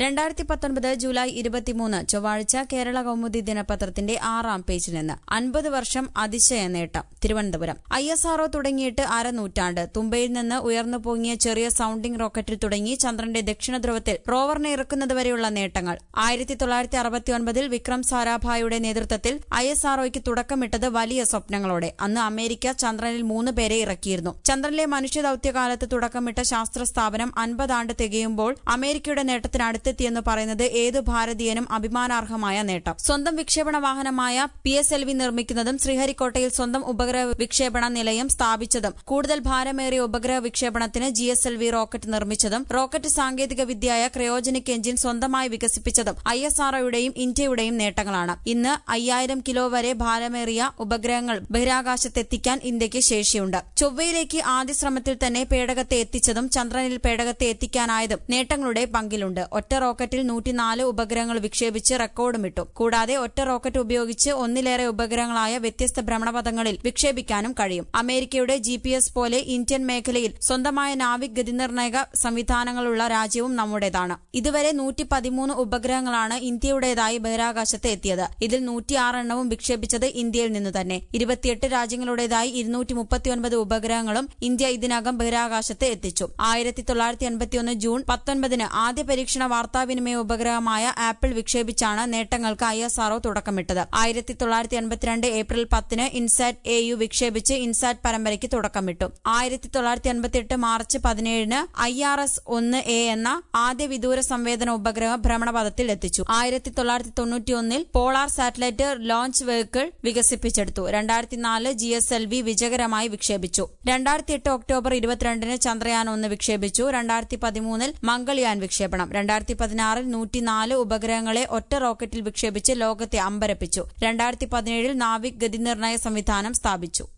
രണ്ടായിരത്തി പത്തൊൻപത് ജൂലൈ ഇരുപത്തിമൂന്ന് ചൊവ്വാഴ്ച കേരള കൗമുദി ദിനപത്രത്തിന്റെ ആറാം പേജിൽ നിന്ന് അൻപത് വർഷം അതിശയ നേട്ടം തിരുവനന്തപുരം ഐ എസ് ആർഒ തുടങ്ങിയിട്ട് അരനൂറ്റാണ്ട് തുമ്പയിൽ നിന്ന് ഉയർന്നു പൊങ്ങിയ ചെറിയ സൌണ്ടിംഗ് റോക്കറ്റിൽ തുടങ്ങി ചന്ദ്രന്റെ ദക്ഷിണ ധ്രുവത്തിൽ റോവറിനെ ഇറക്കുന്നതുവരെയുള്ള നേട്ടങ്ങൾ ആയിരത്തി തൊള്ളായിരത്തി അറുപത്തിയൊൻപതിൽ വിക്രം സാരാഭായുടെ നേതൃത്വത്തിൽ ഐ എസ് ആർഒയ്ക്ക് തുടക്കമിട്ടത് വലിയ സ്വപ്നങ്ങളോടെ അന്ന് അമേരിക്ക ചന്ദ്രനിൽ മൂന്ന് പേരെ ഇറക്കിയിരുന്നു ചന്ദ്രനിലെ മനുഷ്യ ദൌത്യകാലത്ത് തുടക്കമിട്ട ശാസ്ത്ര സ്ഥാപനം അൻപതാണ്ട് തികയുമ്പോൾ അമേരിക്കയുടെ നേട്ടത്തിന് അടുത്തെത്തിയെന്ന് പറയുന്നത് ഏതു ഭാരതീയനും അഭിമാനാർഹമായ നേട്ടം സ്വന്തം വിക്ഷേപണ വാഹനമായ പി എസ് എൽ വി നിർമ്മിക്കുന്നതും ശ്രീഹരിക്കോട്ടയിൽ സ്വന്തം ഉപഗ്രഹ വിക്ഷേപണ നിലയം സ്ഥാപിച്ചതും കൂടുതൽ ഭാരമേറിയ ഉപഗ്രഹ വിക്ഷേപണത്തിന് G S L V rocket നിർമ്മിച്ചതും റോക്കറ്റ് സാങ്കേതിക വിദ്യയായ ക്രയോജനിക് എഞ്ചിൻ സ്വന്തമായി വികസിപ്പിച്ചതും ഐ എസ് ആർഒയുടെയും ഇന്ത്യയുടെയും നേട്ടങ്ങളാണ് ഇന്ന് അയ്യായിരം കിലോ വരെ ഭാരമേറിയ ഉപഗ്രഹങ്ങൾ ബഹിരാകാശത്തെത്തിക്കാൻ ഇന്ത്യയ്ക്ക് ശേഷിയുണ്ട് ചൊവ്വയിലേക്ക് ആദ്യ ശ്രമത്തിൽ തന്നെ പേടകത്തെ എത്തിച്ചതും ചന്ദ്രനിൽ പേടകത്തെ എത്തിക്കാനായതും നേട്ടങ്ങളുടെ പങ്കിലുണ്ട് ഒറ്റ റോക്കറ്റിൽ നൂറ്റിനാല് ഉപഗ്രഹങ്ങൾ വിക്ഷേപിച്ച് റെക്കോർഡുമിട്ടു കൂടാതെ ഒറ്റ റോക്കറ്റ് ഉപയോഗിച്ച് ഒന്നിലേറെ ഉപഗ്രഹങ്ങളായ വ്യത്യസ്ത ഭ്രമണപഥങ്ങളിൽ വിക്ഷേപിക്കാനും കഴിയും അമേരിക്കയുടെ ജി പി എസ് പോലെ ഇന്ത്യൻ മേഖലയിൽ സ്വന്തമായ നാവിക് ഗതിനിർണയക സംവിധാനങ്ങളുള്ള രാജ്യവും നമ്മുടേതാണ് ഇതുവരെ നൂറ്റി പതിമൂന്ന് ഉപഗ്രഹങ്ങളാണ് ഇന്ത്യയുടേതായി ബഹിരാകാശത്ത് എത്തിയത് ഇതിൽ നൂറ്റിയാറ് എണ്ണവും വിക്ഷേപിച്ചത് ഇന്ത്യയിൽ നിന്ന് തന്നെ ഇരുപത്തിയെട്ട് രാജ്യങ്ങളുടേതായി ഇരുന്നൂറ്റി മുപ്പത്തിയൊൻപത് ഉപഗ്രഹങ്ങളും ഇന്ത്യ ഇതിനകം ബഹിരാകാശത്ത് എത്തിച്ചു ആയിരത്തി തൊള്ളായിരത്തി എൺപത്തിയൊന്ന് ജൂൺ പത്തൊൻപതിന് ആദ്യ പരീക്ഷണ വാർത്താവിനിമയ ഉപഗ്രഹമായ ആപ്പിൾ വിക്ഷേപിച്ചാണ് നേട്ടങ്ങൾക്ക് ഐ എസ് ആർഒ തുടക്കമിട്ടത് ആയിരത്തി തൊള്ളായിരത്തി എൺപത്തിരണ്ട് ഏപ്രിൽ പത്തിന് ഇൻസാറ്റ് എ യു വിക്ഷേപിച്ച് ഇൻസാറ്റ് പരമ്പരയ്ക്ക് തുടക്കമിട്ടു ആയിരത്തി തൊള്ളായിരത്തി എൺപത്തിയെട്ട് മാർച്ച് പതിനേഴിന് ഐ ആർ എസ് ഒന്ന് എ എന്ന ആദ്യ വിദൂര സംവേദന ഉപഗ്രഹം ഭ്രമണപഥത്തിൽ എത്തിച്ചു ആയിരത്തി തൊള്ളായിരത്തി തൊണ്ണൂറ്റിയൊന്നിൽ പോളാർ സാറ്റലൈറ്റ് ലോഞ്ച് വെഹിക്കിൾ വികസിപ്പിച്ചെടുത്തു രണ്ടായിരത്തി നാല് ജി എസ് എൽ വി വിജയകരമായി വിക്ഷേപിച്ചു രണ്ടായിരത്തി എട്ട് ഒക്ടോബർ ഇരുപത്തിരണ്ടിന് ചന്ദ്രയാൻ ഒന്ന് വിക്ഷേപിച്ചു രണ്ടായിരത്തി പതിമൂന്നിൽ മംഗൾയാൻ വിക്ഷേപണം രണ്ടായിരത്തി പതിനാറിൽ നൂറ്റിനാല് ഉപഗ്രഹങ്ങളെ ഒറ്റ റോക്കറ്റിൽ വിക്ഷേപിച്ച് ലോകത്തെ അമ്പരപ്പിച്ചു രണ്ടായിരത്തി പതിനേഴിൽ നാവിക് ഗതിനിർണയ സംവിധാനം സ്ഥാപിച്ചു